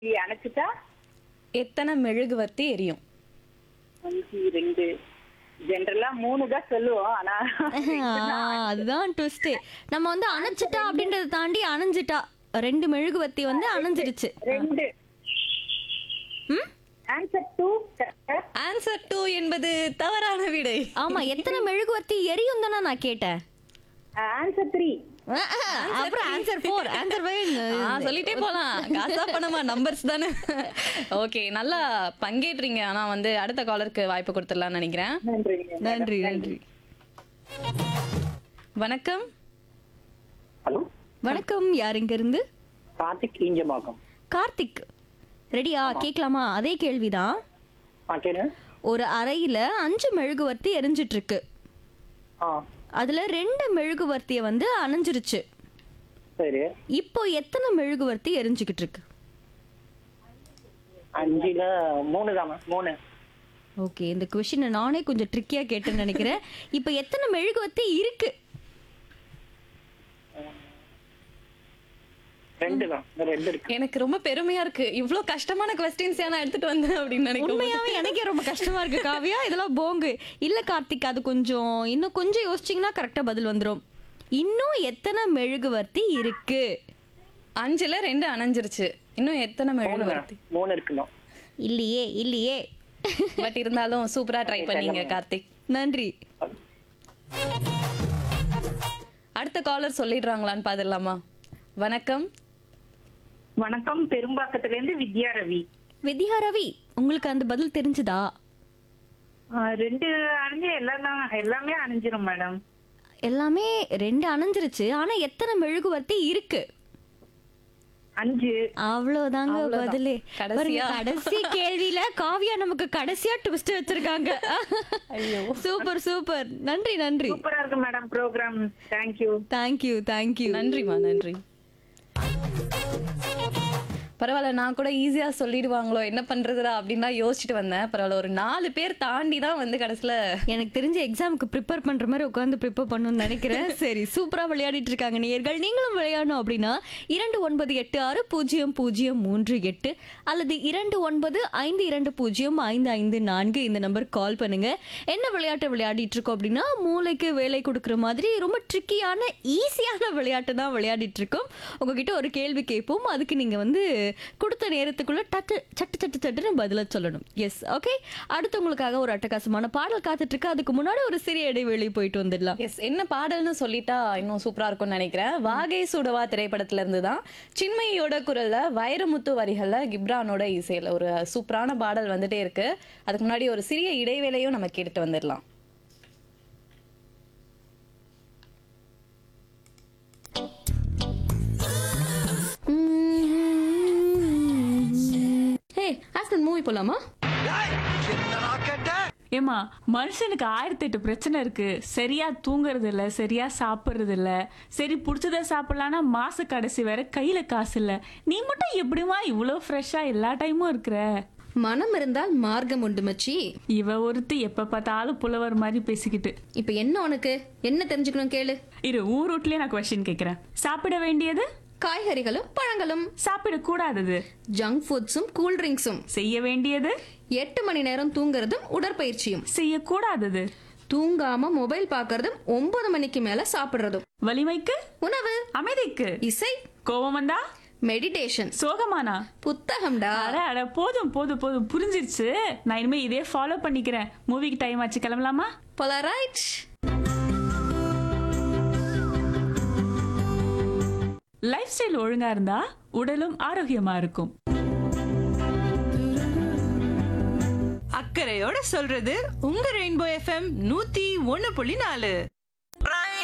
அணைச்சிட்டா எத்தனை மெழுகுவர்த்தி எரியும் அஞ்சு ரெண்டு ஜென்ரலா மூணு தான் சொல்லுவோம் ஆனா ஆ, அதுதான் ட்விஸ்டே நம்ம வந்து அணைச்சிட்டா அப்படின்றத தாண்டி அணைஞ்சிட்டா ரெண்டு மெழுகுவர்த்தி வந்து அணைஞ்சிடுச்சு ரெண்டு ம்? ஆன்சர் டூ ஆன்சர் டூ என்பது தவறான விடை ஆமா எத்தனை மெழுகுவர்த்தி எரியும் தானே நான் கேட்டேன் ஆன்சர் த்ரீ அப்புறம் ஆன்சர் ஃபோர் ஆன்சர் ஆ, சொல்லிட்டே போலாம் காசா பணமா நம்பர்ஸ் தானே ஓகே நல்லா பங்கேற்றீங்க ஆனா வந்து அடுத்த காலருக்கு வாய்ப்பு கொடுத்துடலாம்னு நினைக்கிறேன் நன்றிங்க நன்றி நன்றி வணக்கம் ஹலோ வணக்கம் யார் இங்க இருந்து கார்த்திக் ஈஞ்சமாக்கம் கார்த்திக் ரெடியா கேட்கலாமா அதே கேள்விதான் ஆ கேளு ஒரு அறையில அஞ்சு மெழுகுவர்த்தி எரிஞ்சிட்டு இருக்கு ஆ அதுல ரெண்டு மெழுகுவர்த்திய வந்து அணைஞ்சிருச்சு சரி இப்போ எத்தனை மெழுகுவர்த்தி எரிஞ்சுக்கிட்டு இருக்கு அஞ்சுல மூணு தாம்மா மூணு ஓகே இந்த கொஷினை நானே கொஞ்சம் ட்ரிக்கியா கேட்டேன்னு நினைக்கிறேன் இப்போ எத்தனை மெழுகுவர்த்தி இருக்கு ரெண்டு தான் இந்த ரெண்டு இருக்கு எனக்கு ரொம்ப பெருமையா இருக்கு இவ்ளோ கஷ்டமான கொஸ்டின்ஸ் நான் எடுத்துட்டு வந்தேன் அப்படின்னு நினைக்கிறேன் உண்மையாவே எனக்கே ரொம்ப கஷ்டமா இருக்கு காவியா இதெல்லாம் போங்கு இல்ல கார்த்திக் அது கொஞ்சம் இன்னும் கொஞ்சம் யோசிச்சீங்கன்னா கரெக்டா பதில் வந்துரும் இன்னும் எத்தனை மெழுகுவர்த்தி இருக்கு அஞ்சுல ரெண்டு அணைஞ்சிருச்சு இன்னும் எத்தனை மூணு மெழுகுவர்த்தி தான் மூணு இருக்கணும் இல்லையே இல்லையே பட் இருந்தாலும் சூப்பரா ட்ரை பண்ணீங்க கார்த்திக் நன்றி அடுத்த காலர் சொல்லிடுறாங்களான்னு பாத்துடலாமா வணக்கம் வணக்கம் பெரும்பாக்கத்துல இருந்து வித்யா ரவி வித்யா ரவி உங்களுக்கு அந்த பதில் தெரிஞ்சுதா ஆ, ரெண்டு அணிஞ்சு எல்லாம் தான் எல்லாமே அணிஞ்சிரும் மேடம் எல்லாமே ரெண்டு அணைஞ்சிருச்சு ஆனா எத்தனை மெழுகுவர்த்தி இருக்கு அஞ்சு அவ்வளவுதாங்க அவ்வளவுதான். பதிலே கடைசியா? பாருங்க, கடைசி கேள்வியில காவியா நமக்கு கடைசியா ட்விஸ்ட் வச்சிருக்காங்க சூப்பர் சூப்பர் நன்றி நன்றி சூப்பரா இருக்கு madam programme thank you thank you thank you நன்றிமா நன்றி பரவாயில்ல நான் கூட ஈஸியா சொல்லிடுவாங்களோ என்ன பண்றதுடா அப்படின்னு தான் யோசிச்சுட்டு வந்தேன் பரவாயில்ல ஒரு நாலு பேர் தாண்டி தான் வந்து கடைசியில எனக்கு தெரிஞ்ச எக்ஸாமுக்கு ப்ரிப்பேர் பண்ற மாதிரி உட்காந்து ப்ரிப்பேர் பண்ணணும்னு நினைக்கிறேன் சரி சூப்பரா விளையாடிட்டு இருக்காங்க நேயர்கள் நீங்களும் விளையாடணும் அப்படின்னா இரண்டு ஒன்பது எட்டு ஆறு பூஜ்ஜியம் பூஜ்ஜியம் மூன்று எட்டு அல்லது இரண்டு ஒன்பது ஐந்து இரண்டு பூஜ்ஜியம் ஐந்து ஐந்து நான்கு இந்த நம்பர் கால் பண்ணுங்க என்ன விளையாட்டு விளையாடிட்டு இருக்கோம் அப்படின்னா மூளைக்கு வேலை கொடுக்குற மாதிரி ரொம்ப ட்ரிக்கியான ஈஸியான விளையாட்டு தான் விளையாடிட்டு இருக்கோம் உங்ககிட்ட ஒரு கேள்வி கேட்போம் அதுக்கு நீங்க வந்து கொடுத்த நேரத்துக்குள்ள டட்டு சட்டு சட்டு சட்டுன்னு பதில சொல்லணும் எஸ் ஓகே அடுத்து உங்களுக்காக ஒரு அட்டகாசமான பாடல் காத்துட்டு இருக்கு அதுக்கு முன்னாடி ஒரு சிறிய இடைவெளி போயிட்டு வந்துடலாம் எஸ் என்ன பாடல்னு சொல்லிட்டா இன்னும் சூப்பரா இருக்கும்னு நினைக்கிறேன் வாகை சுடவா திரைப்படத்துல இருந்து தான் சின்மயியோட குரல்ல வைரமுத்து வரிகள்ல கிப்ரானோட இசையில ஒரு சூப்பரான பாடல் வந்துட்டே இருக்கு அதுக்கு முன்னாடி ஒரு சிறிய இடைவேளையும் நம்ம கேட்டுட்டு வந்துடலாம் ஹே ஆஃப்டர் மூவி போலாமா ஏமா மனுஷனுக்கு ஆயிரத்தி எட்டு பிரச்சனை இருக்கு சரியா தூங்குறது இல்ல சரியா சாப்பிடுறது இல்ல சரி பிடிச்சத சாப்பிடலான்னா மாச கடைசி வேற கையில காசு இல்ல நீ மட்டும் எப்படிமா இவ்வளோ ஃப்ரெஷ்ஷா எல்லா டைமும் இருக்கிற மனம் இருந்தால் மார்க்கம் உண்டு மச்சி இவ ஒருத்தி எப்ப பார்த்தாலும் புலவர் மாதிரி பேசிக்கிட்டு இப்போ என்ன உனக்கு என்ன தெரிஞ்சுக்கணும் கேளு இரு ஊர் ரூட்லயே நான் கொஸ்டின் கேக்குறேன் சாப்பிட வேண்டியது காய்கறிகளும் பழங்களும் சாப்பிடக்கூடாதது ஜங்க் ஃபுட்ஸும் கூல் ட்ரிங்க்ஸும் செய்ய வேண்டியது எட்டு மணி நேரம் தூங்குறதும் உடற்பயிற்சியும் செய்யக்கூடாதது தூங்காம மொபைல் பார்க்கறதும் ஒன்பது மணிக்கு மேல சாப்பிடுறதும் வலிமைக்கு உணவு அமைதிக்கு இசை கோபம் வந்தா மெடிடேஷன் சோகமானா புத்தகம்டா அட அட போதும் போதும் போதும் புரிஞ்சிருச்சு நான் இனிமே இதே ஃபாலோ பண்ணிக்கிறேன் மூவிக்கு டைம் ஆச்சு கிளம்பலாமா போலரைட் லைஃப் ஸ்டைல் ஒழுங்கா இருந்தா உடலும் ஆரோக்கியமா இருக்கும் அக்கறையோட சொல்றது உங்க ரெயின்போ எஃப்எம் நூத்தி ஒன்னு புள்ளி நாலு